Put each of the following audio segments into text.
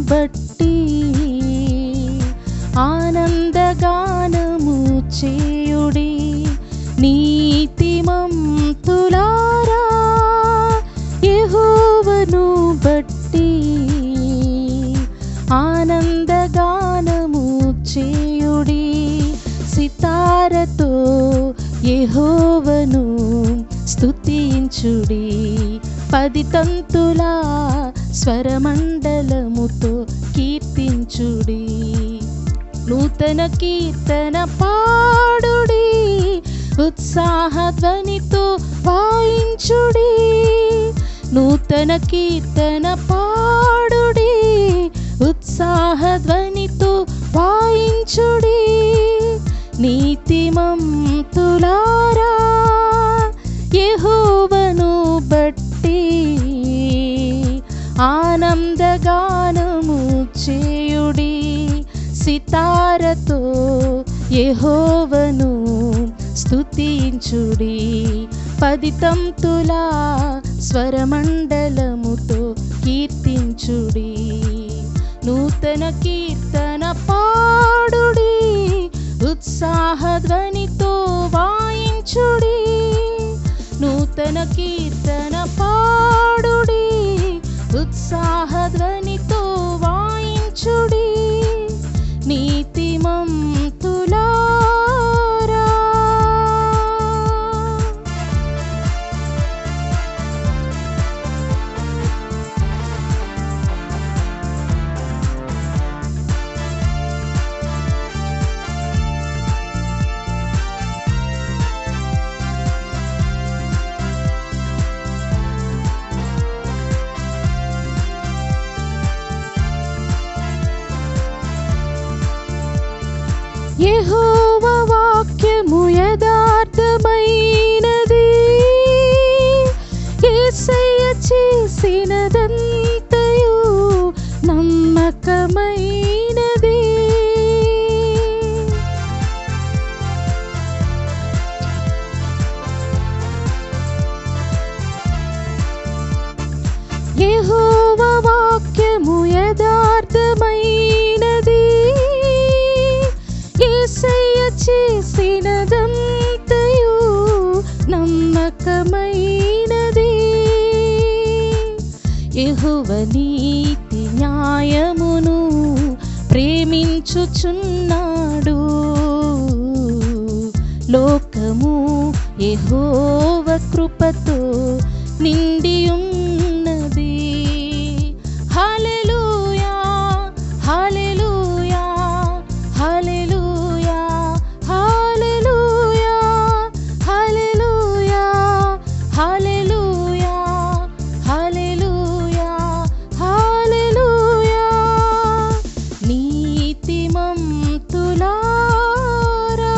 బట్టి ఆనందగానము చేయుడి నీతిమంతులారా యెహోవను బట్టి ఆనందగానము చేయుడి సితారతో యెహోవను స్తుతించుడి పది తంతుల స్వరమండలముతో కీర్తించుడి నూతన కీర్తన పాడుడి ఉత్సాహ ధ్వనితో వాయించుడి నూతన కీర్తన పాడుడి ఉత్సాహ ధ్వనితో వాయించుడి నీతిమంతులారా యెహోవను బట్టి ఆనందగానము చేయుడి సితారతో యెహోవను స్తుతించుడి పది తంతుల స్వరమండలముతో కీర్తించుడి నూతన కీర్తన పాడుడి ఉత్సాహ ధ్వనితో వాయించుడి నూతన కీర్తన పాడుడి ఉత్సాహ ధ్వనితో వాయించుడి నీతిమంతులారా యెహోవ వాక్యము యథార్థమైనది యేసయ్య చేసినదంతయు నమ్మకమైనది యెహోవ వాక్యము యథార్థమైనది యేసయ్య చేసినదంతయు నమ్మకమైనది యెహోవ నీతి న్యాయమును ప్రేమించుచున్నాడు లోకము యెహోవ కృపతో నిండి ఉన్నది హల్లెలూయా హల్లెలూయా హల్లెలూయా హల్లెలూయా హల్లెలూయా హల్లెలూయా హల్లెలూయా హల్లెలూయా నీతిమంతులారా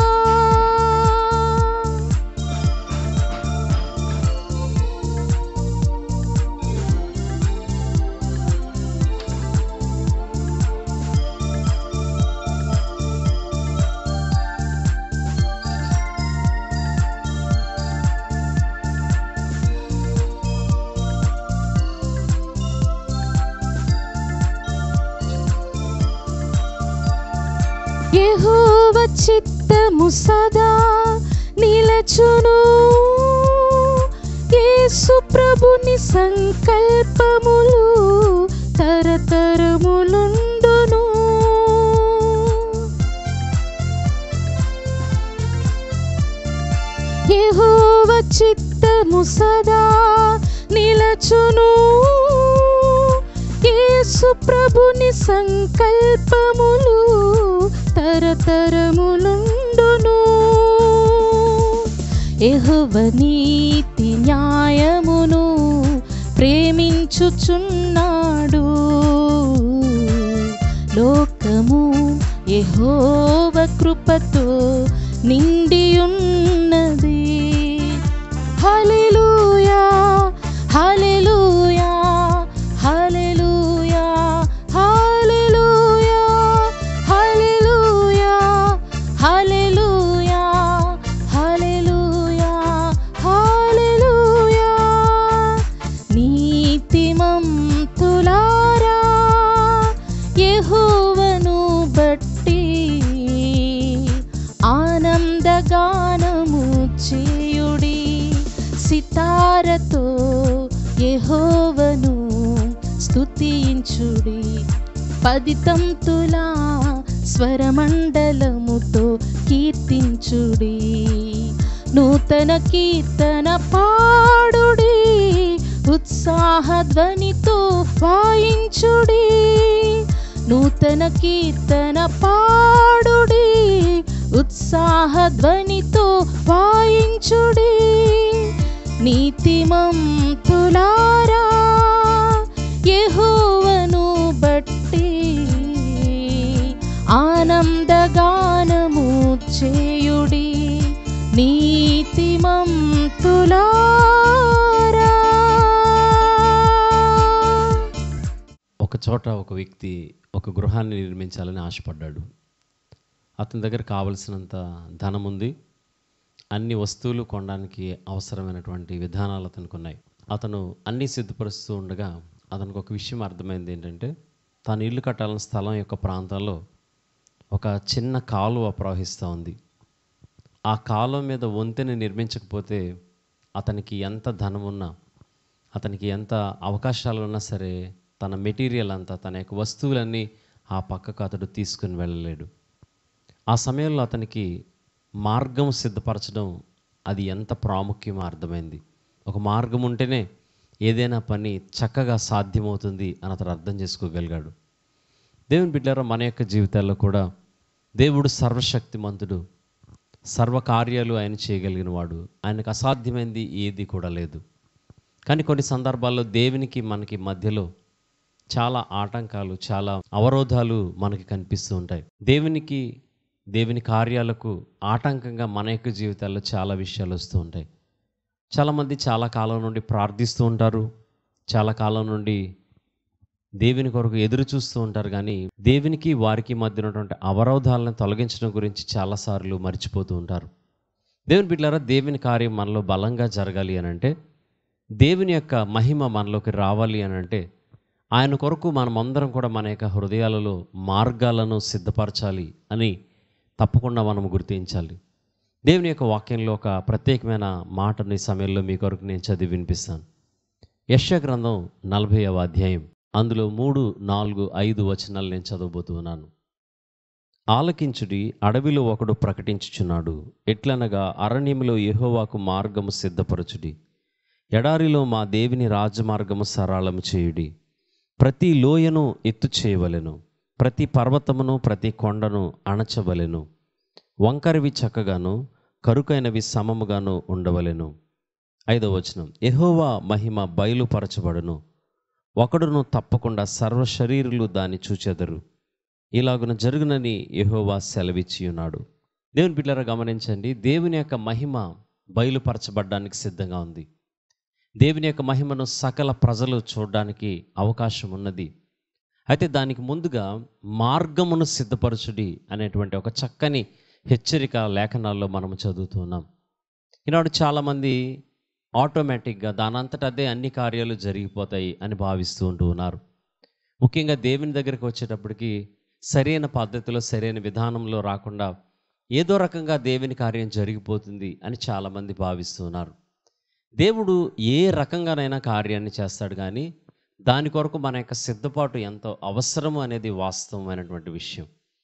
యెహోవ చిత్తము సదా నిలచును యేసు ప్రభుని సంకల్పములు తరతరములుండును యెహోవ చిత్తము సదా నిలచును యేసు ప్రభుని సంకల్పములు తరతరములుండును యెహోవ నీతి న్యాయమును ప్రేమించుచున్నాడు లోకము యెహోవ కృపతో నిండి ఉన్నది హల్లెలూయా హల్లెలూయా హల్లెలూయా హల్లెలూయా హల్లెలూయా హల్లెలూయా హల్లెలూయా హల్లెలూయా నీతిమంతులారా ఆనందగానము చేయుడి సితారతో యెహోవను స్తుతించుడి పది తంతుల స్వరమండలముతో కీర్తించుడి నూతన కీర్తన పాడుడి ఉత్సాహధ్వనితో వాయించుడి నూతన కీర్తన పాడుడి ఉత్సాహధ్వనితో వాయించుడి నీతిమంతులారా యెహోవను బట్టి ఆనందగానము చేయుడి నీతిమంతులారా ఒక చోట ఒక వ్యక్తి ఒక గృహాన్ని నిర్మించాలని ఆశపడ్డాడు అతని దగ్గర కావలసినంత ధనం ఉంది అన్ని వస్తువులు కొనడానికి అవసరమైనటువంటి విధానాలు అతనికి ఉన్నాయి అతను అన్నీ సిద్ధపరుస్తూ ఉండగా అతనికి ఒక విషయం అర్థమైంది ఏంటంటే తాను ఇల్లు కట్టాలని స్థలం యొక్క ప్రాంతంలో ఒక చిన్న కాలువ ప్రవహిస్తూ ఉంది ఆ కాలువ మీద వంతెన నిర్మించకపోతే అతనికి ఎంత ధనం ఉన్నా అతనికి ఎంత అవకాశాలు ఉన్నా సరే తన మెటీరియల్ అంతా తన యొక్క వస్తువులన్నీ ఆ పక్కకు అతడు తీసుకుని వెళ్ళలేడు ఆ సమయంలో అతనికి మార్గం సిద్ధపరచడం అది ఎంత ప్రాముఖ్యమో అర్థమైంది ఒక మార్గం ఉంటేనే ఏదైనా పని చక్కగా సాధ్యమవుతుంది అని అతను అర్థం చేసుకోగలిగాడు దేవుని బిడ్డారా మన యొక్క జీవితాల్లో కూడా దేవుడు సర్వశక్తిమంతుడు సర్వకార్యాలు ఆయన చేయగలిగిన వాడు ఆయనకు అసాధ్యమైంది ఏది కూడా లేదు కానీ కొన్ని సందర్భాల్లో దేవునికి మనకి మధ్యలో చాలా ఆటంకాలు చాలా అవరోధాలు మనకి కనిపిస్తూ ఉంటాయి దేవునికి దేవుని కార్యాలకు ఆటంకంగా మన యొక్క జీవితాల్లో చాలా విషయాలు వస్తూ ఉంటాయి చాలామంది చాలా కాలం నుండి ప్రార్థిస్తూ ఉంటారు చాలా కాలం నుండి దేవుని కొరకు ఎదురు చూస్తూ ఉంటారు కానీ దేవునికి వారికి మధ్య ఉన్నటువంటి అవరోధాలను తొలగించడం గురించి చాలాసార్లు మర్చిపోతూ ఉంటారు దేవుని బిడ్డారా దేవుని కార్యం మనలో బలంగా జరగాలి అని అంటే దేవుని యొక్క మహిమ మనలోకి రావాలి అని అంటే ఆయన కొరకు మనమందరం కూడా మన యొక్క హృదయాలలో మార్గాలను సిద్ధపరచాలి అని తప్పకుండా మనం గుర్తించాలి దేవుని యొక్క వాక్యంలో ఒక ప్రత్యేకమైన మాటను ఈ సమయంలో మీ కొరకు నేను చదివి వినిపిస్తాను యశ గ్రంథం నలభైవ అధ్యాయం అందులో మూడు నాలుగు ఐదు వచనాలు నేను చదవబోతున్నాను ఆలకించుడి అడవిలో ఒకడు ప్రకటించుచున్నాడు ఎట్లనగా అరణ్యములో యెహోవాకు మార్గము సిద్ధపరచుడి ఎడారిలో మా దేవుని రాజమార్గము సరళము చేయుడి ప్రతి లోయను ఎత్తు చేయవలెను ప్రతి పర్వతమును ప్రతి కొండను అణచవలెను వంకరవి చక్కగాను కరుకైనవి సమముగాను ఉండవలెను ఐదవ వచనం యెహోవా మహిమ బయలుపరచబడును ఒకడును తప్పకుండా సర్వ శరీరులు దాన్ని చూచెదరు ఇలాగున జరుగునని యెహోవా సెలవిచ్చి ఉన్నాడు దేవుని బిడ్డలారా గమనించండి దేవుని యొక్క మహిమ బయలుపరచబడ్డానికి సిద్ధంగా ఉంది దేవుని యొక్క మహిమను సకల ప్రజలు చూడడానికి అవకాశం ఉన్నది అయితే దానికి ముందుగా మార్గమును సిద్ధపరచుడి అనేటువంటి ఒక చక్కని హెచ్చరిక లేఖనాల్లో మనం చదువుతున్నాం ఈనాడు చాలామంది ఆటోమేటిక్గా దానంతట అదే అన్ని కార్యాలు జరిగిపోతాయి అని భావిస్తూ ఉంటూ ఉన్నారు ముఖ్యంగా దేవుని దగ్గరికి వచ్చేటప్పటికి సరైన పద్ధతిలో సరైన విధానంలో రాకుండా ఏదో రకంగా దేవుని కార్యం జరిగిపోతుంది అని చాలామంది భావిస్తున్నారు దేవుడు ఏ రకంగానైనా కార్యాన్ని చేస్తాడు కానీ దాని కొరకు మన యొక్క సిద్ధపాటు ఎంతో అవసరము అనేది వాస్తవమైనటువంటి విషయం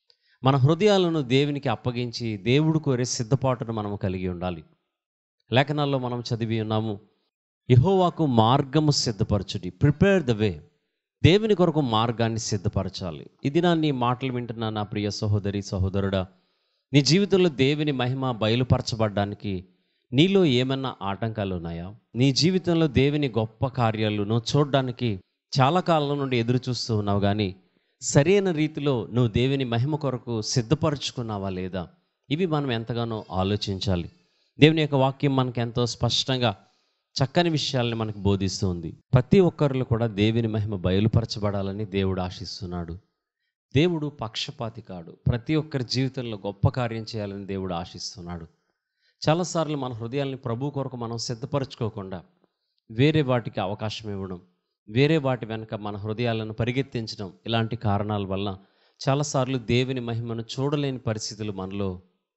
మన హృదయాలను దేవునికి అప్పగించి దేవుడు కోరే సిద్ధపాటును మనము కలిగి ఉండాలి లేఖనాల్లో మనం చదివి ఉన్నాము యహోవాకు మార్గము సిద్ధపరచుడి ప్రిపేర్ ద వే దేవుని కొరకు మార్గాన్ని సిద్ధపరచాలి ఇది నా నీ మాటలు వింటున్నా నా ప్రియ సహోదరి సహోదరుడా నీ జీవితంలో దేవుని మహిమ బయలుపరచబడ్డానికి నీలో ఏమన్నా ఆటంకాలు ఉన్నాయా నీ జీవితంలో దేవుని గొప్ప కార్యాలను చూడడానికి చాలా కాలం నుండి ఎదురు చూస్తూ ఉన్నావు కానీ సరైన రీతిలో నువ్వు దేవుని మహిమ కొరకు సిద్ధపరచుకున్నావా లేదా ఇవి మనం ఎంతగానో ఆలోచించాలి దేవుని యొక్క వాక్యం మనకు ఎంతో స్పష్టంగా చక్కని విషయాల్ని మనకు బోధిస్తూ ఉంది ప్రతి ఒక్కరిలో కూడా దేవుని మహిమ బయలుపరచబడాలని దేవుడు ఆశిస్తున్నాడు దేవుడు పక్షపాతి కాడు ప్రతి ఒక్కరి జీవితంలో గొప్ప కార్యం చేయాలని దేవుడు ఆశిస్తున్నాడు చాలాసార్లు మన హృదయాల్ని ప్రభు కొరకు మనం సిద్ధపరచుకోకుండా వేరే వాటికి అవకాశం ఇవ్వడం వేరే వాటి వెనక మన హృదయాలను పరిగెత్తించడం ఇలాంటి కారణాల వల్ల చాలాసార్లు దేవుని మహిమను చూడలేని పరిస్థితులు మనలో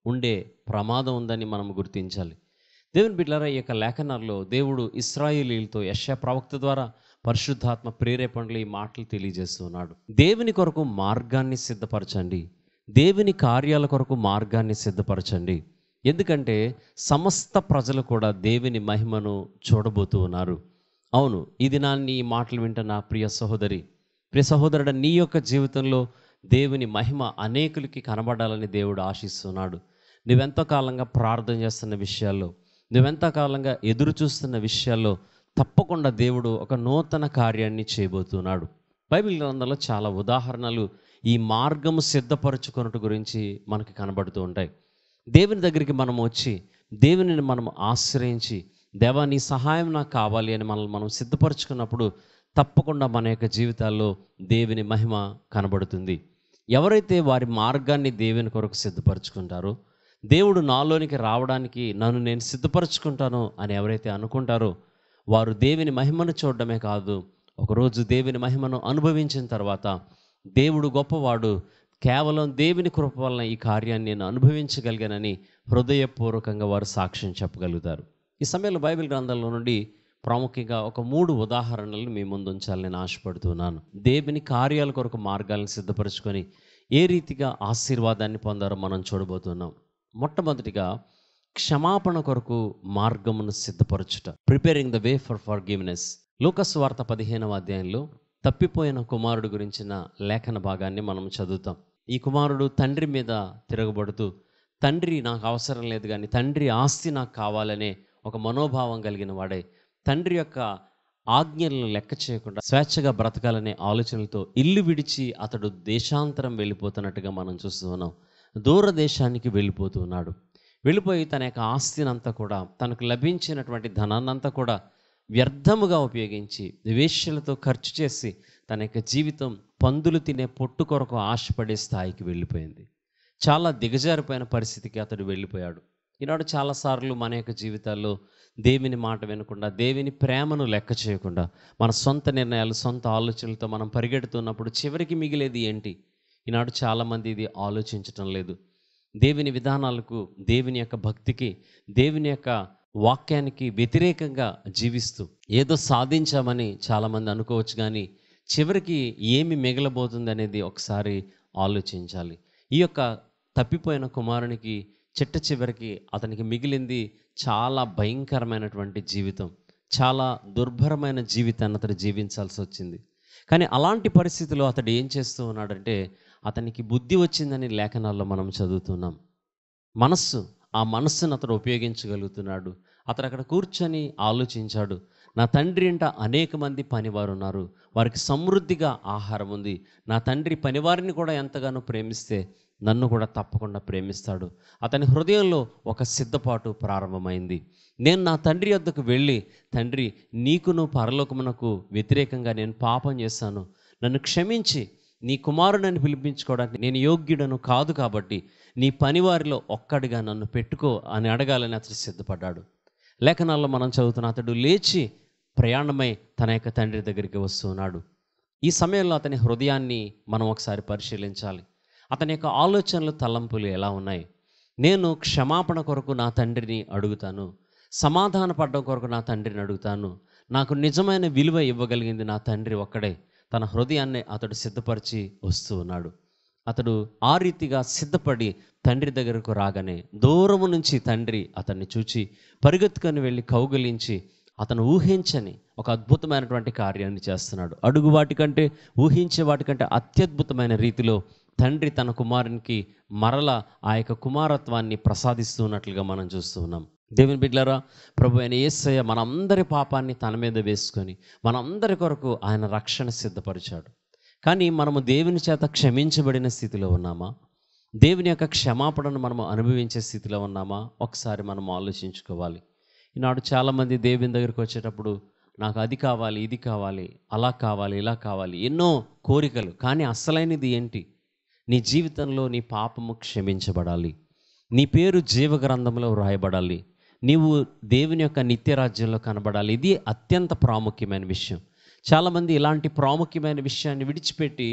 ఉండే ప్రమాదం ఉందని మనం గుర్తించాలి దేవుని బిడ్డలారా ఈ యొక్క లేఖనాల్లో దేవుడు ఇస్రాయేలీలతో యశ ప్రవక్త ద్వారా పరిశుద్ధాత్మ ప్రేరేపణలు ఈ మాటలు తెలియజేస్తున్నాడు దేవుని కొరకు మార్గాన్ని సిద్ధపరచండి దేవుని కార్యాల కొరకు మార్గాన్ని సిద్ధపరచండి ఎందుకంటే సమస్త ప్రజలు కూడా దేవుని మహిమను చూడబోతూ ఉన్నారు అవును ఈ దినాన్ని ఈ మాటలు వింటున్న ప్రియ సహోదరి ప్రియ సహోదరుడు నీ యొక్క జీవితంలో దేవుని మహిమ అనేకులకి కనబడాలని దేవుడు ఆశిస్తున్నాడు నువ్వెంతో కాలంగా ప్రార్థన చేస్తున్న విషయాల్లో నువ్వెంతో కాలంగా ఎదురు చూస్తున్న విషయాల్లో తప్పకుండా దేవుడు ఒక నూతన కార్యాన్ని చేయబోతున్నాడు బైబిల్ గ్రంథంలో చాలా ఉదాహరణలు ఈ మార్గము సిద్ధపరచుకున్నట్టు గురించి మనకి కనబడుతూ ఉంటాయి దేవుని దగ్గరికి మనం వచ్చి దేవునిని మనం ఆశ్రయించి దేవా నీ సహాయం నాకు కావాలి అని మనల్ని మనం సిద్ధపరచుకున్నప్పుడు తప్పకుండా మన యొక్క జీవితాల్లో దేవుని మహిమ కనబడుతుంది ఎవరైతే వారి మార్గాన్ని దేవుని కొరకు సిద్ధపరచుకుంటారో దేవుడు నాలోనికి రావడానికి నన్ను నేను సిద్ధపరచుకుంటాను అని ఎవరైతే అనుకుంటారో వారు దేవుని మహిమను చూడడమే కాదు ఒకరోజు దేవుని మహిమను అనుభవించిన తర్వాత దేవుడు గొప్పవాడు కేవలం దేవుని కృప వలన ఈ కార్యాన్ని నేను అనుభవించగలిగానని హృదయపూర్వకంగా వారు సాక్ష్యం చెప్పగలుగుతారు ఈ సమయంలో బైబిల్ గ్రంథంలో నుండి ప్రాముఖ్యంగా ఒక మూడు ఉదాహరణలు మీ ముందు ఉంచాలని నేను ఆశపడుతున్నాను దేవుని కార్యాల కొరకు మార్గాలను సిద్ధపరచుకొని ఏ రీతిగా ఆశీర్వాదాన్ని పొందారో మనం చూడబోతున్నాం మొట్టమొదటిగా క్షమాపణ కొరకు మార్గమును సిద్ధపరచుట preparing the way for forgiveness లోకస్ వార్త పదిహేనవ అధ్యాయంలో తప్పిపోయిన కుమారుడు గురించిన లేఖన భాగాన్ని మనం చదువుతాం ఈ కుమారుడు తండ్రి మీద తిరగబడుతూ తండ్రి నాకు అవసరం లేదు కానీ తండ్రి ఆస్తి నాకు కావాలనే ఒక మనోభావం కలిగిన వాడే తండ్రి యొక్క ఆజ్ఞలను లెక్క చేయకుండా స్వేచ్ఛగా బ్రతకాలనే ఆలోచనలతో ఇల్లు విడిచి అతడు దేశాంతరం వెళ్ళిపోతున్నట్టుగా మనం చూస్తూ ఉన్నాం దూర దేశానికి వెళ్ళిపోతూ ఉన్నాడు వెళ్ళిపోయి తన యొక్క ఆస్తినంతా కూడా తనకు లభించినటువంటి ధనాన్నంతా కూడా వ్యర్థముగా ఉపయోగించి వేశ్యలతో ఖర్చు చేసి తన యొక్క జీవితం పందులు తినే పొట్టు కొరకు ఆశపడే స్థాయికి వెళ్ళిపోయింది చాలా దిగజారిపోయిన పరిస్థితికి అతడు వెళ్ళిపోయాడు ఈనాడు చాలాసార్లు మన యొక్క జీవితాల్లో దేవుని మాట వినకుండా దేవుని ప్రేమను లెక్క చేయకుండా మన సొంత నిర్ణయాలు సొంత ఆలోచనలతో మనం పరిగెడుతున్నప్పుడు చివరికి మిగిలేది ఏంటి ఈనాడు చాలామంది ఇది ఆలోచించటం లేదు దేవుని విధానాలకు దేవుని యొక్క భక్తికి దేవుని యొక్క వాక్యానికి వ్యతిరేకంగా జీవిస్తూ ఏదో సాధించామని చాలామంది అనుకోవచ్చు కానీ చివరికి ఏమి మిగలబోతుంది అనేది ఒకసారి ఆలోచించాలి ఈ యొక్క తప్పిపోయిన కుమారునికి చిట్ట చివరికి అతనికి మిగిలింది చాలా భయంకరమైనటువంటి జీవితం చాలా దుర్భరమైన జీవితాన్ని అతడు జీవించాల్సి వచ్చింది కానీ అలాంటి పరిస్థితిలో అతడు ఏం చేస్తూ ఉన్నాడంటే అతనికి బుద్ధి వచ్చిందని లేఖనాల్లో మనం చదువుతున్నాం మనస్సు ఆ మనస్సును అతడు ఉపయోగించగలుగుతున్నాడు అతడు అక్కడ కూర్చొని ఆలోచించాడు నా తండ్రి ఇంట అనేక మంది పనివారు ఉన్నారు వారికి సమృద్ధిగా ఆహారం ఉంది నా తండ్రి పనివారిని కూడా ఎంతగానో ప్రేమిస్తే నన్ను కూడా తప్పకుండా ప్రేమిస్తాడు అతని హృదయంలో ఒక సిద్ధపాటు ప్రారంభమైంది నేను నా తండ్రి వద్దకు వెళ్ళి తండ్రి నీకును పరలోకమునకు వ్యతిరేకంగా నేను పాపం చేశాను నన్ను క్షమించి నీ కుమారుడని పిలిపించుకోవడానికి నేను యోగ్యుడను కాదు కాబట్టి నీ పనివారిలో ఒక్కడిగా నన్ను పెట్టుకో అని అడగాలని అతడు సిద్ధపడ్డాడు లేఖనాల్లో మనం చదువుతున్న అతడు లేచి ప్రయాణమై తన యొక్క తండ్రి దగ్గరికి వస్తున్నాడు ఈ సమయంలో అతని హృదయాన్ని మనం ఒకసారి పరిశీలించాలి అతని యొక్క ఆలోచనలు తలంపులు ఎలా ఉన్నాయి నేను క్షమాపణ కొరకు నా తండ్రిని అడుగుతాను సమాధాన పడ్డం కొరకు నా తండ్రిని అడుగుతాను నాకు నిజమైన విలువ ఇవ్వగలిగింది నా తండ్రి ఒక్కడే తన హృదయాన్ని అతడు సిద్ధపరిచి వస్తూ ఉన్నాడు అతడు ఆ రీతిగా సిద్ధపడి తండ్రి దగ్గరకు రాగానే దూరము నుంచి తండ్రి అతన్ని చూచి పరిగెత్తుకొని వెళ్ళి కౌగలించి అతను ఊహించని ఒక అద్భుతమైనటువంటి కార్యాన్ని చేస్తున్నాడు అడుగు వాటికంటే ఊహించే వాటికంటే అత్యద్భుతమైన రీతిలో తండ్రి తన కుమారునికి మరల ఆ యొక్క కుమారత్వాన్ని ప్రసాదిస్తున్నట్లుగా మనం చూస్తూ ఉన్నాం దేవుని బిడ్డలారా ప్రభు అయిన యేసయ్య మనందరి పాపాన్ని తన మీద వేసుకొని మనందరి కొరకు ఆయన రక్షణ సిద్ధపరిచాడు కానీ మనము దేవుని చేత క్షమించబడిన స్థితిలో ఉన్నామా దేవుని యొక్క క్షమాపణను మనము అనుభవించే స్థితిలో ఉన్నామా ఒకసారి మనం ఆలోచించుకోవాలి ఈనాడు చాలామంది దేవుని దగ్గరికి వచ్చేటప్పుడు నాకు అది కావాలి ఇది కావాలి అలా కావాలి ఇలా కావాలి ఎన్నో కోరికలు కానీ అసలైనది ఏంటి నీ జీవితంలో నీ పాపము క్షమించబడాలి నీ పేరు జీవగ్రంథంలో వ్రాయబడాలి నీవు దేవుని యొక్క నిత్య రాజ్యంలో కనబడాలి ఇది అత్యంత ప్రాముఖ్యమైన విషయం చాలామంది ఇలాంటి ప్రాముఖ్యమైన విషయాన్ని విడిచిపెట్టి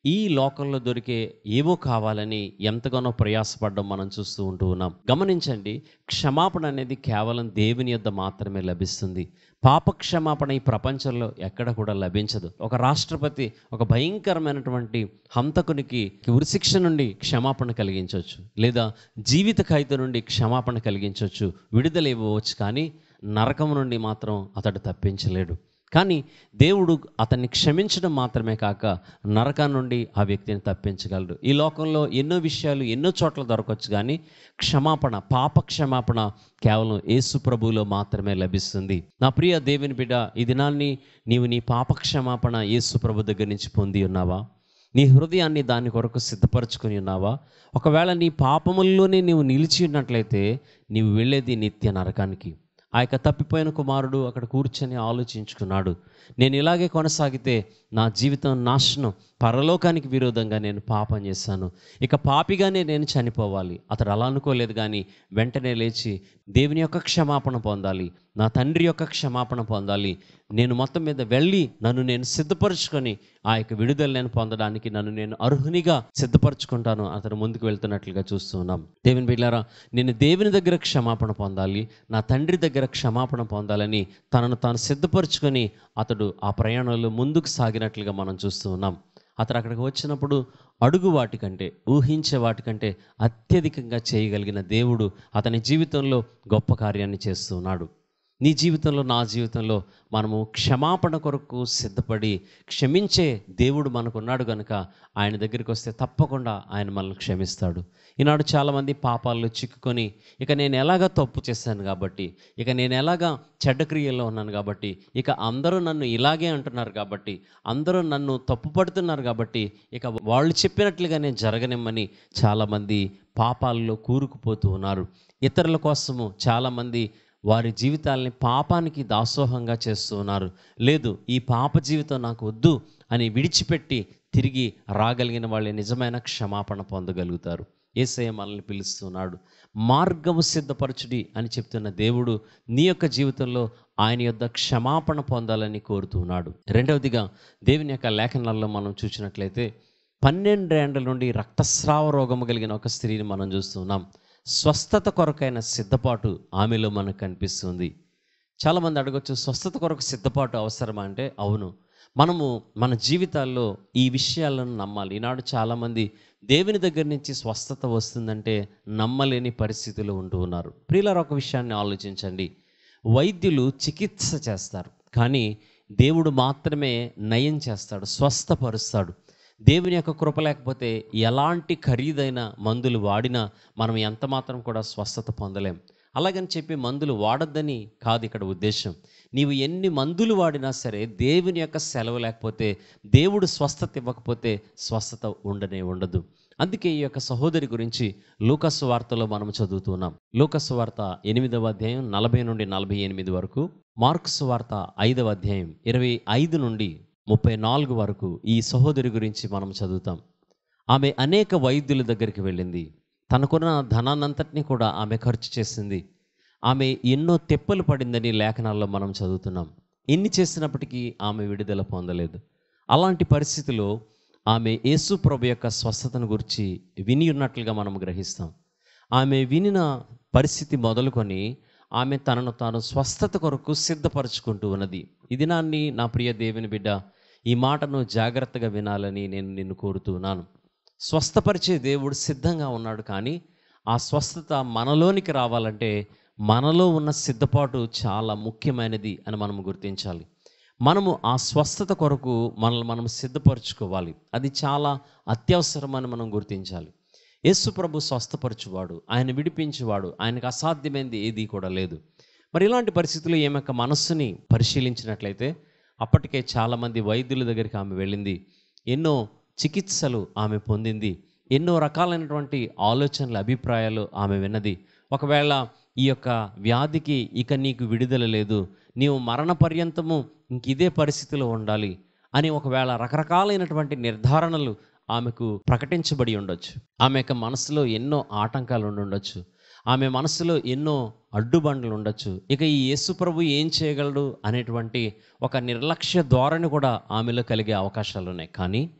ఈ లోకంలో దొరికే ఏవో కావాలని ఎంతగానో ప్రయాసపడడం మనం చూస్తూ ఉంటూ ఉన్నాం గమనించండి క్షమాపణ అనేది కేవలం దేవుని యొద్ద మాత్రమే లభిస్తుంది పాప క్షమాపణ ఈ ప్రపంచంలో ఎక్కడ కూడా లభించదు ఒక రాష్ట్రపతి ఒక భయంకరమైనటువంటి హంతకునికి ఉరిశిక్ష నుండి క్షమాపణ కలిగించవచ్చు లేదా జీవిత ఖైదు నుండి క్షమాపణ కలిగించవచ్చు విడుదల ఇవ్వవచ్చు కానీ నరకం నుండి మాత్రం అతడు తప్పించలేడు కానీ దేవుడు అతన్ని క్షమించడం మాత్రమే కాక నరకం నుండి ఆ వ్యక్తిని తప్పించగలడు ఈ లోకంలో ఎన్నో విషయాలు ఎన్నో చోట్ల దొరకవచ్చు కానీ క్షమాపణ పాప క్షమాపణ కేవలం యేసు ప్రభువులో మాత్రమే లభిస్తుంది నా ప్రియ దేవుని బిడ్డ ఈ దినాన్ని నీవు నీ పాప క్షమాపణ యేసు ప్రభు దగ్గర నుంచి పొంది ఉన్నావా నీ హృదయాన్ని దాని కొరకు సిద్ధపరచుకొని ఉన్నావా ఒకవేళ నీ పాపముల్లోనే నీవు నిలిచి ఉన్నట్లయితే నీవు వెళ్ళేది నిత్య నరకానికి ఆ యొక్క తప్పిపోయిన కుమారుడు అక్కడ కూర్చొని ఆలోచించుకున్నాడు నేను ఇలాగే కొనసాగితే నా జీవితం నాశనం పరలోకానికి విరోధంగా నేను పాపం చేశాను ఇక పాపిగానే నేను చనిపోవాలి అతడు అలా అనుకోలేదు కానీ వెంటనే లేచి దేవుని యొక్క క్షమాపణ పొందాలి నా తండ్రి యొక్క క్షమాపణ పొందాలి నేను మొత్తం మీద వెళ్ళి నన్ను నేను సిద్ధపరచుకొని ఆ యొక్క విడుదల నేను పొందడానికి నన్ను నేను అర్హునిగా సిద్ధపరచుకుంటాను అతను ముందుకు వెళ్తున్నట్లుగా చూస్తున్నాం దేవుని బిడ్డారా నేను దేవుని దగ్గర క్షమాపణ పొందాలి నా తండ్రి దగ్గర క్షమాపణ పొందాలని తనను తాను సిద్ధపరచుకొని అతడు ఆ ప్రయాణంలో ముందుకు సాగినట్లుగా మనం చూస్తూ ఉన్నాం అతను అక్కడికి వచ్చినప్పుడు అడుగు వాటికంటే ఊహించే వాటికంటే అత్యధికంగా చేయగలిగిన దేవుడు అతని జీవితంలో గొప్ప కార్యాన్ని చేస్తున్నాడు నీ జీవితంలో నా జీవితంలో మనము క్షమాపణ కొరకు సిద్ధపడి క్షమించే దేవుడు మనకున్నాడు కనుక ఆయన దగ్గరికి వస్తే తప్పకుండా ఆయన మనల్ని క్షమిస్తాడు ఈనాడు చాలామంది పాపాల్లో చిక్కుకొని ఇక నేను ఎలాగా తప్పు చేశాను కాబట్టి ఇక నేను ఎలాగా చెడ్డ క్రియల్లో ఉన్నాను కాబట్టి ఇక అందరూ నన్ను ఇలాగే అంటున్నారు కాబట్టి అందరూ నన్ను తప్పు పడుతున్నారు కాబట్టి ఇక వాళ్ళు చెప్పినట్లుగా నేను జరగనిమ్మని చాలామంది పాపాల్లో కూరుకుపోతూ ఉన్నారు ఇతరుల కోసము చాలామంది వారి జీవితాల్ని పాపానికి దాసోహంగా చేస్తూ ఉన్నారు లేదు ఈ పాప జీవితం నాకు వద్దు అని విడిచిపెట్టి తిరిగి రాగలిగిన వాళ్ళే నిజమైన క్షమాపణ పొందగలుగుతారు ఏసయ్య మనల్ని పిలుస్తున్నాడు మార్గము సిద్ధపరచుడి అని చెప్తున్న దేవుడు నీ యొక్క జీవితంలో ఆయన యొద్ద క్షమాపణ పొందాలని కోరుతున్నాడు రెండవదిగా దేవుని యొక్క లేఖనాల్లో మనం చూసినట్లయితే పన్నెండేండ్ల నుండి రక్తస్రావ రోగము కలిగిన ఒక స్త్రీని మనం చూస్తున్నాం స్వస్థత కొరకైన సిద్ధపాటు ఆమెలో మనకు కనిపిస్తుంది చాలామంది అడగొచ్చు స్వస్థత కొరకు సిద్ధపాటు అవసరమా అంటే అవును మనము మన జీవితాల్లో ఈ విషయాలను నమ్మాలి ఈనాడు చాలామంది దేవుని దగ్గర నుంచి స్వస్థత వస్తుందంటే నమ్మలేని పరిస్థితులు ఉంటూ ఉన్నారు ప్రియులారు ఒక విషయాన్ని ఆలోచించండి వైద్యులు చికిత్స చేస్తారు కానీ దేవుడు మాత్రమే నయం చేస్తాడు స్వస్థపరుస్తాడు దేవుని యొక్క కృప లేకపోతే ఎలాంటి ఖరీదైన మందులు వాడినా మనం ఎంత మాత్రం కూడా స్వస్థత పొందలేం అలాగని చెప్పి మందులు వాడొద్దని కాదు ఇక్కడ ఉద్దేశం నీవు ఎన్ని మందులు వాడినా సరే దేవుని యొక్క సెలవు లేకపోతే దేవుడు స్వస్థత ఇవ్వకపోతే స్వస్థత ఉండనే ఉండదు అందుకే ఈ యొక్క సహోదరి గురించి లూకస్ వార్తలో మనం చదువుతున్నాం లూకస్ వార్త ఎనిమిదవ అధ్యాయం నలభై నుండి నలభై ఎనిమిది వరకు మార్క్స్ వార్త ఐదవ అధ్యాయం ఇరవై ఐదు నుండి ముప్పై నాలుగు వరకు ఈ సహోదరి గురించి మనం చదువుతాం ఆమె అనేక వైద్యుల దగ్గరికి వెళ్ళింది తనకున్న ధనాన్నంతటినీ కూడా ఆమె ఖర్చు చేసింది ఆమె ఎన్నో తెప్పలు పడిందని లేఖనాల్లో మనం చదువుతున్నాం ఎన్ని చేసినప్పటికీ ఆమె విడుదల పొందలేదు అలాంటి పరిస్థితిలో ఆమె యేసు ప్రభు యొక్క స్వస్థతను గురించి విని ఉన్నట్లుగా మనం గ్రహిస్తాం ఆమె వినిన పరిస్థితి మొదలుకొని ఆమె తనను తాను స్వస్థత కొరకు సిద్ధపరచుకుంటూ ఉన్నది ఈ దినాన్ని నా ప్రియ దేవుని బిడ్డ ఈ మాటను జాగ్రత్తగా వినాలని నేను నిన్ను కోరుతున్నాను స్వస్థపరిచే దేవుడు సిద్ధంగా ఉన్నాడు కానీ ఆ స్వస్థత మనలోనికి రావాలంటే మనలో ఉన్న సిద్ధపాటు చాలా ముఖ్యమైనది అని మనం గుర్తించాలి మనము ఆ స్వస్థత కొరకు మనల్ని మనం సిద్ధపరచుకోవాలి అది చాలా అత్యవసరమని మనం గుర్తించాలి యేసు ప్రభు స్వస్థపరచువాడు ఆయన విడిపించేవాడు ఆయనకు అసాధ్యమైనది ఏది కూడా లేదు మరి ఇలాంటి పరిస్థితుల్లో ఈమె యొక్క మనస్సుని పరిశీలించినట్లయితే అప్పటికే చాలామంది వైద్యుల దగ్గరికి ఆమె వెళ్ళింది ఎన్నో చికిత్సలు ఆమె పొందింది ఎన్నో రకాలైనటువంటి ఆలోచనలు అభిప్రాయాలు ఆమె విన్నది ఒకవేళ ఈ యొక్క వ్యాధికి ఇక నీకు విడుదల లేదు నీవు మరణ పర్యంతము ఇంక ఇదే పరిస్థితిలో ఉండాలి అని ఒకవేళ రకరకాలైనటువంటి నిర్ధారణలు ఆమెకు ప్రకటించబడి ఉండొచ్చు ఆమె యొక్క మనసులో ఎన్నో ఆటంకాలు ఉండి ఉండొచ్చు ఆమె మనసులో ఎన్నో అడ్డుబండలు ఉండొచ్చు ఇక ఈ యేసు ప్రభు ఏం చేయగలడు అనేటువంటి ఒక నిర్లక్ష్య ధోరణి కూడా ఆమెలో కలిగే అవకాశాలు ఉన్నాయి కానీ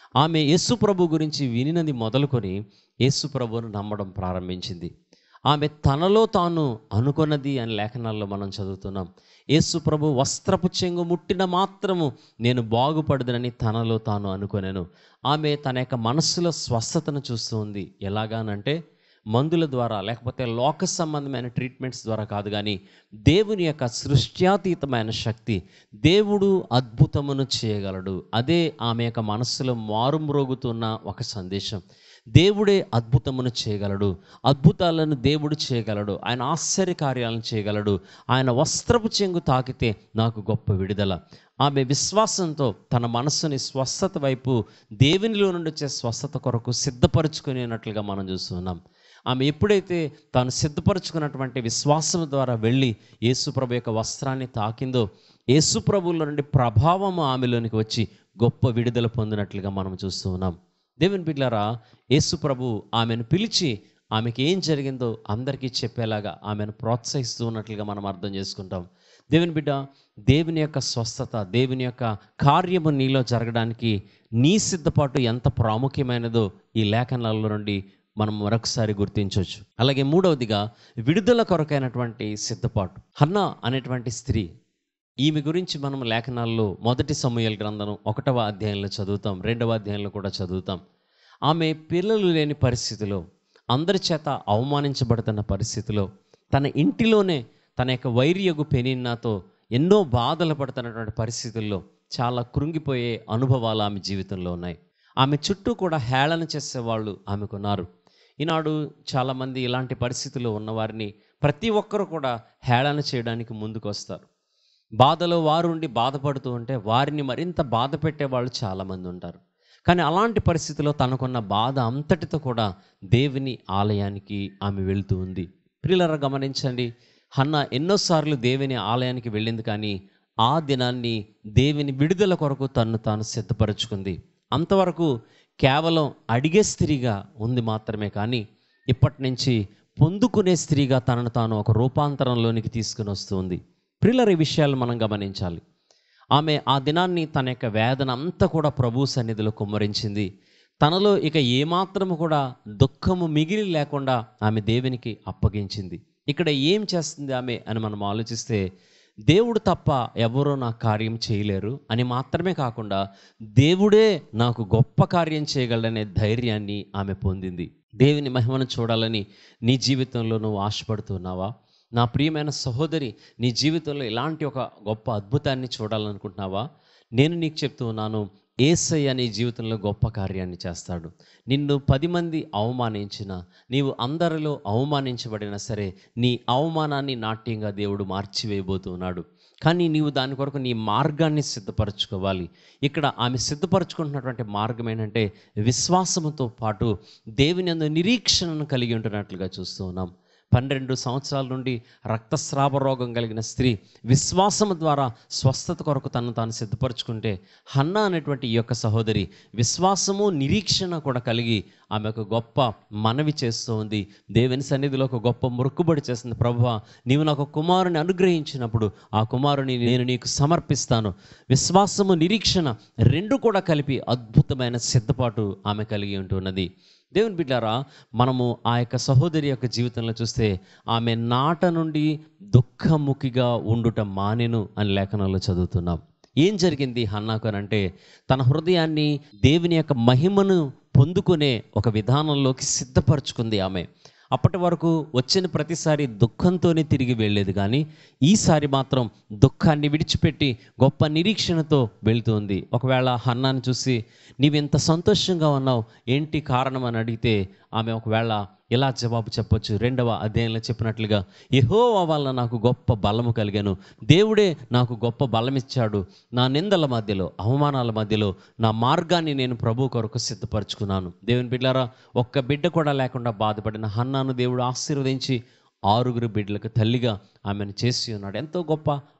ఆమె యేసు ప్రభు గురించి వినినది మొదలుకొని యేసు ప్రభువును నమ్మడం ప్రారంభించింది ఆమె తనలో తాను అనుకున్నది అని లేఖనాల్లో మనం చదువుతున్నాం యేసు ప్రభు వస్త్రపు చెంగు ముట్టిన మాత్రము నేను బాగుపడదనని తనలో తాను అనుకొనెను ఆమె తన యొక్క మనస్సులో స్వస్థతను చూస్తూ ఉంది ఎలాగానంటే మందుల ద్వారా లేకపోతే లోక సంబంధమైన ట్రీట్మెంట్స్ ద్వారా కాదు కానీ దేవుని యొక్క సృష్ట్యాతీతమైన శక్తి దేవుడు అద్భుతమును చేయగలడు అదే ఆమె యొక్క మనస్సులో మారుమ్రోగుతున్న ఒక సందేశం దేవుడే అద్భుతమును చేయగలడు అద్భుతాలను దేవుడు చేయగలడు ఆయన ఆశ్చర్య కార్యాలను చేయగలడు ఆయన వస్త్రపు చెంగు తాకితే నాకు గొప్ప విడుదల ఆమె విశ్వాసంతో తన మనస్సుని స్వస్థత వైపు దేవునిలో నుండి వచ్చే స్వస్థత కొరకు సిద్ధపరచుకునేటట్లుగా మనం చూస్తున్నాం ఆమె ఎప్పుడైతే తాను సిద్ధపరచుకున్నటువంటి విశ్వాసం ద్వారా వెళ్ళి యేసుప్రభు యొక్క వస్త్రాన్ని తాకిందో యేసుప్రభులో నుండి ప్రభావం ఆమెలోనికి వచ్చి గొప్ప విడుదల పొందినట్లుగా మనం చూస్తూ ఉన్నాం దేవుని బిడ్డారా యేసు ప్రభు ఆమెను పిలిచి ఆమెకి ఏం జరిగిందో అందరికీ చెప్పేలాగా ఆమెను ప్రోత్సహిస్తూ ఉన్నట్లుగా మనం అర్థం చేసుకుంటాం దేవుని బిడ్డ దేవుని యొక్క స్వస్థత దేవుని యొక్క కార్యము నీలో జరగడానికి నీ సిద్ధపాటు ఎంత ప్రాముఖ్యమైనదో ఈ లేఖనాల నుండి మనం మరొకసారి గుర్తించవచ్చు అలాగే మూడవదిగా విడుదల కొరకైనటువంటి సిద్ధపాటు హన్న అనేటువంటి స్త్రీ ఈమె గురించి మనం లేఖనాల్లో మొదటి సమూహల గ్రంథం ఒకటవ అధ్యాయంలో చదువుతాం రెండవ అధ్యాయంలో కూడా చదువుతాం ఆమె పిల్లలు లేని పరిస్థితిలో అందరి చేత అవమానించబడుతున్న పరిస్థితిలో తన ఇంటిలోనే తన యొక్క వైర్యగు పెనిన్నాతో ఎన్నో బాధలు పడుతున్నటువంటి పరిస్థితుల్లో చాలా కృంగిపోయే అనుభవాలు ఆమె జీవితంలో ఉన్నాయి ఆమె చుట్టూ కూడా హేళన చేసేవాళ్ళు ఆమెకున్నారు ఈనాడు చాలామంది ఇలాంటి పరిస్థితుల్లో ఉన్నవారిని ప్రతి ఒక్కరు కూడా హేళన చేయడానికి ముందుకు వస్తారు బాధలో వారు ఉండి బాధపడుతూ ఉంటే వారిని మరింత బాధ పెట్టే వాళ్ళు చాలామంది ఉంటారు కానీ అలాంటి పరిస్థితిలో తనకున్న బాధ అంతటితో కూడా దేవుని ఆలయానికి ఆమె వెళ్తూ ఉంది ప్రియులరా గమనించండి హన్న ఎన్నోసార్లు దేవుని ఆలయానికి వెళ్ళింది కానీ ఆ దినాన్ని దేవుని విడుదల కొరకు తన్ను తాను సిద్ధపరచుకుంది అంతవరకు కేవలం అడిగే స్త్రీగా ఉంది మాత్రమే కానీ ఇప్పటి నుంచి పొందుకునే స్త్రీగా తనను తాను ఒక రూపాంతరంలోనికి తీసుకుని వస్తుంది ప్రిల్లర్ ఈ విషయాలు మనం గమనించాలి ఆమె ఆ దినాన్ని తన యొక్క వేదన అంతా కూడా ప్రభు సన్నిధిలో కుమ్మరించింది తనలో ఇక ఏమాత్రము కూడా దుఃఖము మిగిలి లేకుండా ఆమె దేవునికి అప్పగించింది ఇక్కడ ఏం చేస్తుంది ఆమె అని మనం ఆలోచిస్తే దేవుడు తప్ప ఎవరో నా కార్యం చేయలేరు అని మాత్రమే కాకుండా దేవుడే నాకు గొప్ప కార్యం చేయగలడనే ధైర్యాన్ని ఆమె పొందింది దేవుని మహిమను చూడాలని నీ జీవితంలో నువ్వు ఆశపడుతున్నావా నా ప్రియమైన సహోదరి నీ జీవితంలో ఇలాంటి ఒక గొప్ప అద్భుతాన్ని చూడాలనుకుంటున్నావా నేను నీకు చెప్తూ ఉన్నాను ఏసయ్య నీ జీవితంలో గొప్ప కార్యాన్ని చేస్తాడు నిన్ను పది మంది అవమానించిన నీవు అందరిలో అవమానించబడినా సరే నీ అవమానాన్ని నాట్యంగా దేవుడు మార్చివేయబోతున్నాడు కానీ నీవు దాని కొరకు నీ మార్గాన్ని సిద్ధపరచుకోవాలి ఇక్కడ ఆమె సిద్ధపరచుకుంటున్నటువంటి మార్గం ఏంటంటే విశ్వాసముతో పాటు దేవుని అందు నిరీక్షణను కలిగి ఉంటున్నట్లుగా చూస్తూ ఉన్నాం పన్నెండు సంవత్సరాల నుండి రక్తస్రావ రోగం కలిగిన స్త్రీ విశ్వాసము ద్వారా స్వస్థత కొరకు తను తాను సిద్ధపరచుకుంటే హన్నా అనేటువంటి ఈ యొక్క సహోదరి విశ్వాసము నిరీక్షణ కూడా కలిగి ఆమె ఒక గొప్ప మనవి చేస్తూ ఉంది దేవుని సన్నిధిలో ఒక గొప్ప మొక్కుబడి చేస్తుంది ప్రభువా నీవు నాకు కుమారుని అనుగ్రహించినప్పుడు ఆ కుమారుని నేను నీకు సమర్పిస్తాను విశ్వాసము నిరీక్షణ రెండు కూడా కలిపి అద్భుతమైన సిద్ధపాటు ఆమె కలిగి ఉంటున్నది దేవుని బిడ్డారా మనము ఆ యొక్క సహోదరి యొక్క జీవితంలో చూస్తే ఆమె నాట నుండి దుఃఖముఖిగా ఉండుట మానెను అని లేఖనంలో చదువుతున్నాం ఏం జరిగింది హన్నాకు అని అంటే తన హృదయాన్ని దేవుని యొక్క మహిమను పొందుకునే ఒక విధానంలోకి సిద్ధపరచుకుంది ఆమె అప్పటి వరకు వచ్చిన ప్రతిసారి దుఃఖంతోనే తిరిగి వెళ్ళేది కానీ ఈసారి మాత్రం దుఃఖాన్ని విడిచిపెట్టి గొప్ప నిరీక్షణతో వెళ్తుంది ఒకవేళ హన్నాను చూసి నీవెంత సంతోషంగా ఉన్నావు ఏంటి కారణం అని అడిగితే ఆమె ఒకవేళ ఎలా జవాబు చెప్పొచ్చు రెండవ అధ్యాయంలో చెప్పినట్లుగా యెహోవా వల్ల నాకు గొప్ప బలము కలిగాను దేవుడే నాకు గొప్ప బలం ఇచ్చాడు నా నిందల మధ్యలో అవమానాల మధ్యలో నా మార్గాన్ని నేను ప్రభు కొరకు సిద్ధపరచుకున్నాను దేవుని బిడ్డారా ఒక్క బిడ్డ కూడా లేకుండా బాధపడిన హన్నాను దేవుడు ఆశీర్వదించి ఆరుగురు బిడ్డలకు తల్లిగా ఆమెను చేసి ఉన్నాడు ఎంతో గొప్ప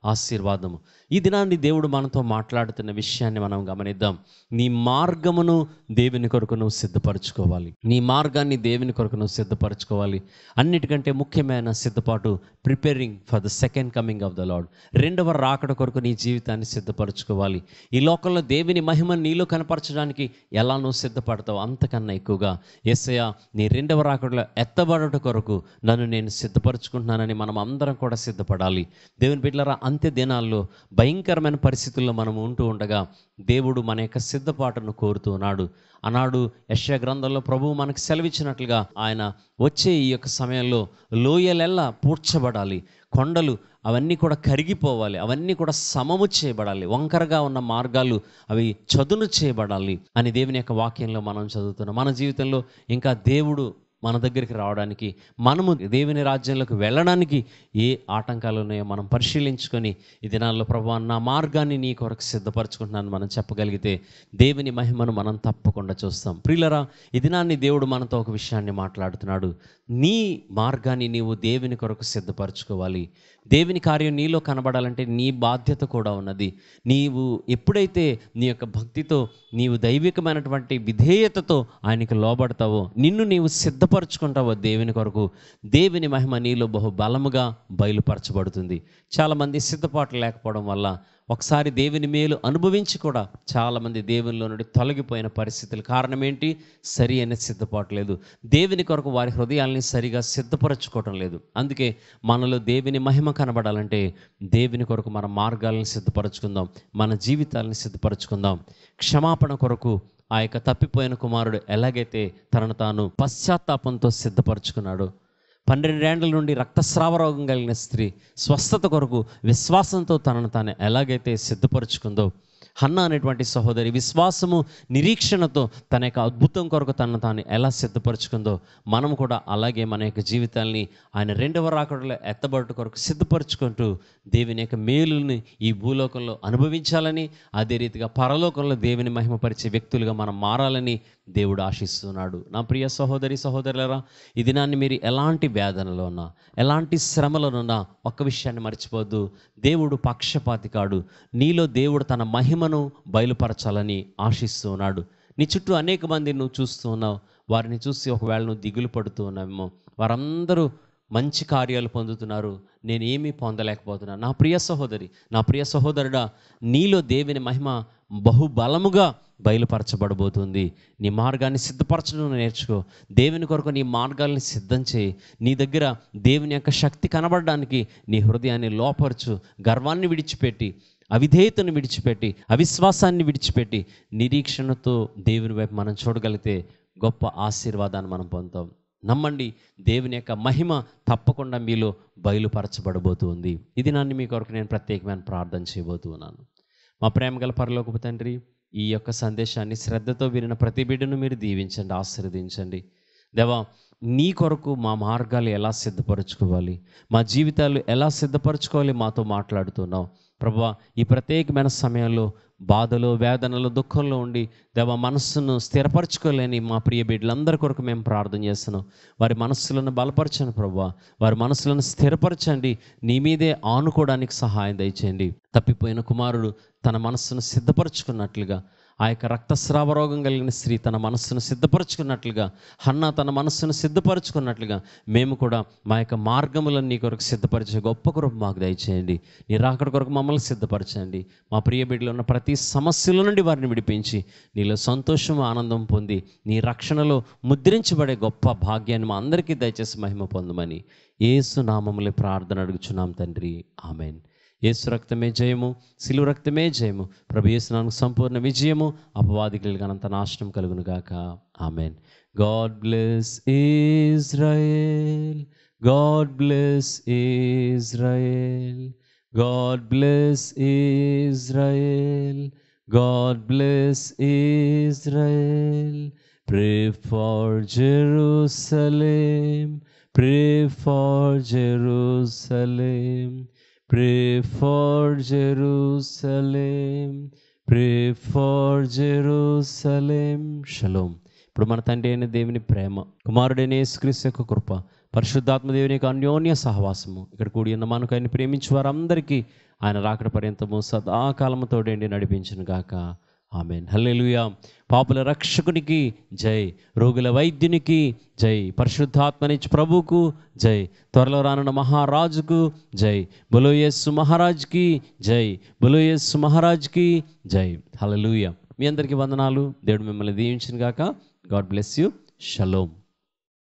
ఆశీర్వాదము ఈ దినాన్ని దేవుడు మనతో మాట్లాడుతున్న విషయాన్ని మనం గమనిద్దాం నీ మార్గమును దేవుని కొరకు నువ్వు సిద్ధపరచుకోవాలి నీ మార్గాన్ని దేవుని కొరకు నువ్వు సిద్ధపరచుకోవాలి అన్నిటికంటే ముఖ్యమైన సిద్ధపాటు preparing for the second coming of the lord రెండవ రాకడ కొరకు నీ జీవితాన్ని సిద్ధపరచుకోవాలి ఈ లోకంలో దేవుని మహిమ నీలో కనపరచడానికి ఎలా నువ్వు సిద్ధపడతావు అంతకన్నా ఎక్కువగా ఎస్ఐ నీ రెండవ రాకడలో ఎత్తబడట కొరకు నన్ను నేను సిద్ధపరచుకుంటున్నానని మనం అందరం కూడా సిద్ధపడాలి దేవుని బిడ్డలారా అంత్య దినాల్లో భయంకరమైన పరిస్థితుల్లో మనం ఉంటూ ఉండగా దేవుడు మన యొక్క సిద్ధపాటును కోరుతూ ఉన్నాడు ఆనాడు యశ్య గ్రంథంలో ప్రభువు మనకు సెలవిచ్చినట్లుగా ఆయన వచ్చే ఈ యొక్క సమయంలో లోయలెల్లా పూడ్చబడాలి కొండలు అవన్నీ కూడా కరిగిపోవాలి అవన్నీ కూడా సమము చేయబడాలి వంకరగా ఉన్న మార్గాలు అవి చదును చేయబడాలి అని దేవుని యొక్క వాక్యంలో మనం చదువుతున్నాం మన జీవితంలో ఇంకా దేవుడు మన దగ్గరికి రావడానికి మనము దేవుని రాజ్యంలోకి వెళ్ళడానికి ఏ ఆటంకాలు ఉన్నాయో మనం పరిశీలించుకొని ఈ దినాల్లో ప్రభు నా మార్గాన్ని నీ కొరకు సిద్ధపరచుకుంటున్నాను మనం చెప్పగలిగితే దేవుని మహిమను మనం తప్పకుండా చూస్తాం ప్రియులరా ఈ దినాన్ని దేవుడు మనతో ఒక విషయాన్ని మాట్లాడుతున్నాడు నీ మార్గాన్ని నీవు దేవుని కొరకు సిద్ధపరచుకోవాలి దేవుని కార్యం నీలో కనబడాలంటే నీ బాధ్యత కూడా ఉన్నది నీవు ఎప్పుడైతే నీ యొక్క భక్తితో నీవు దైవికమైనటువంటి విధేయతతో ఆయనకి లోబడతావో నిన్ను నీవు సిద్ధపరచుకుంటావో దేవుని కొరకు దేవుని మహిమ నీలో బహు బలముగా బయలుపరచబడుతుంది చాలామంది సిద్ధపాటు లేకపోవడం వల్ల ఒకసారి దేవుని మేలు అనుభవించి కూడా చాలామంది దేవునిలో నుండి తొలగిపోయిన పరిస్థితులు కారణం ఏంటి సరి అయిన సిద్ధపాటు లేదు దేవుని కొరకు వారి హృదయాల్ని సరిగా సిద్ధపరచుకోవటం లేదు అందుకే మనలో దేవుని మహిమ కనబడాలంటే దేవుని కొరకు మన మార్గాలను సిద్ధపరచుకుందాం మన జీవితాలను సిద్ధపరచుకుందాం క్షమాపణ కొరకు ఆ యొక్క తప్పిపోయిన కుమారుడు ఎలాగైతే తనను తాను పశ్చాత్తాపంతో సిద్ధపరచుకున్నాడో పన్నెండేండ్ల నుండి రక్తస్రావ రోగం కలిగిన స్త్రీ స్వస్థత కొరకు విశ్వాసంతో తనను తాను ఎలాగైతే సిద్ధపరచుకుందో హన్న అనేటువంటి సహోదరి విశ్వాసము నిరీక్షణతో తన యొక్క అద్భుతం కొరకు తనను తాను ఎలా సిద్ధపరచుకుందో మనం కూడా అలాగే మన యొక్క జీవితాల్ని ఆయన రెండవ రాకడలో ఎత్తబడుట కొరకు సిద్ధపరచుకుంటూ దేవుని యొక్క మేలుని ఈ భూలోకంలో అనుభవించాలని అదే రీతిగా పరలోకంలో దేవుని మహిమపరిచే వ్యక్తులుగా మనం మారాలని దేవుడు ఆశిస్తున్నాడు నా ప్రియ సహోదరి సహోదరులరా ఈ దినాన్ని మీరు ఎలాంటి వేదనలో ఉన్నా ఎలాంటి శ్రమలోనున్నా ఒక్క విషయాన్ని మర్చిపోద్దు దేవుడు పక్షపాతి కాడు నీలో దేవుడు తన మహిమను బయలుపరచాలని ఆశిస్తూ ఉన్నాడు నీ చుట్టూ అనేక మంది నువ్వు చూస్తూ ఉన్నావు వారిని చూసి ఒకవేళ నువ్వు దిగులు పడుతూ ఉన్నావేమో వారందరూ మంచి కార్యాలు పొందుతున్నారు నేను ఏమీ పొందలేకపోతున్నాను నా ప్రియ సహోదరి నా ప్రియ సహోదరుడా నీలో దేవుని మహిమ బహుబలముగా బయలుపరచబడబోతుంది నీ మార్గాన్ని సిద్ధపరచడం నేర్చుకో దేవుని కొరకు నీ మార్గాల్ని సిద్ధం చేయి నీ దగ్గర దేవుని యొక్క శక్తి కనబడడానికి నీ హృదయాన్ని లోపరచు గర్వాన్ని విడిచిపెట్టి అవిధేయతను విడిచిపెట్టి అవిశ్వాసాన్ని విడిచిపెట్టి నిరీక్షణతో దేవుని వైపు మనం చూడగలిగితే గొప్ప ఆశీర్వాదాన్ని మనం పొందుతాం నమ్మండి దేవుని యొక్క మహిమ తప్పకుండా మీలో బయలుపరచబడబోతుంది ఇది నన్ను మీ కొరకు నేను ప్రత్యేకమైన ప్రార్థన చేయబోతున్నాను మా ప్రేమ గల పరలోకపు తండ్రి ఈ యొక్క సందేశాన్ని శ్రద్ధతో వినిన ప్రతి బిడ్డను మీరు దీవించండి ఆశీర్వదించండి దేవా నీ కొరకు మా మార్గాలు ఎలా సిద్ధపరచుకోవాలి మా జీవితాలు ఎలా సిద్ధపరచుకోవాలి మాతో మాట్లాడుతున్నావు ప్రభా ఈ ప్రత్యేకమైన సమయంలో బాధలో వేదనలో దుఃఖంలో ఉండి దేవ మనస్సును స్థిరపరచుకోలేని మా ప్రియ బిడ్డలందరి కొరకు మేము ప్రార్థన చేస్తున్నాం వారి మనస్సులను బలపరచండి ప్రభా వారి మనస్సులను స్థిరపరచండి నీ మీదే ఆనుకోవడానికి సహాయం దయచేయండి తప్పిపోయిన కుమారుడు తన మనస్సును సిద్ధపరచుకున్నట్లుగా ఆ యొక్క రక్తస్రావ రోగం కలిగిన స్త్రీ తన మనస్సును సిద్ధపరచుకున్నట్లుగా హన్న తన మనస్సును సిద్ధపరచుకున్నట్లుగా మేము కూడా మా యొక్క మార్గములను నీ కొరకు సిద్ధపరిచే గొప్ప కృప మాకు దయచేయండి నీ రాకడ కొరకు మమ్మల్ని సిద్ధపరచండి మా ప్రియ బిడ్డలో ఉన్న ప్రతి సమస్యల నుండి వారిని విడిపించి నీలో సంతోషం ఆనందం పొంది నీ రక్షణలో ముద్రించబడే గొప్ప భాగ్యాన్ని మా అందరికీ దయచేసి మహిమ పొందమని ఏసు నామములే ప్రార్థన అడుగుచున్నాం తండ్రి ఆమెన్ యేసు రక్తమే జయము సిలువ రక్తమే జయము ప్రభు యేసునానికి సంపూర్ణ విజయము అపవాదికులకు అనంత నాశనం కలుగును గాక amen god bless Israel god bless Israel god bless Israel god bless Israel pray for Jerusalem pray for Jerusalem Pray for Jerusalem. Pray for Jerusalem. Shalom ఇప్పుడు మన తండ్రి అయిన దేవుని ప్రేమ కుమారుడైన యేసుక్రీస్తు యొక్క కృప పరిశుద్ధాత్మ దేవుని యొక్క అన్యోన్య సహవాసము ఇక్కడ కూడి ఉన్న మనకు ఆయన ప్రేమించే వారందరికీ ఆయన రాకడ పర్యంతము సదాకాలము తోడేండి నడిపించును గాక ఆమెన్ హల్లెలూయా పాపుల రక్షకునికి జై రోగుల వైద్యునికి జై పరిశుద్ధాత్మనిచ్చి ప్రభువుకు జై త్వరలో రానున్న మహారాజుకు జై బులోయస్సు మహారాజ్కి జై బులోయస్సు మహారాజ్కి జై హల్లెలూయా మీ అందరికీ వందనాలు దేవుడు మిమ్మల్ని దీవించిన గాక గాడ్ బ్లెస్ యూ షలోమ్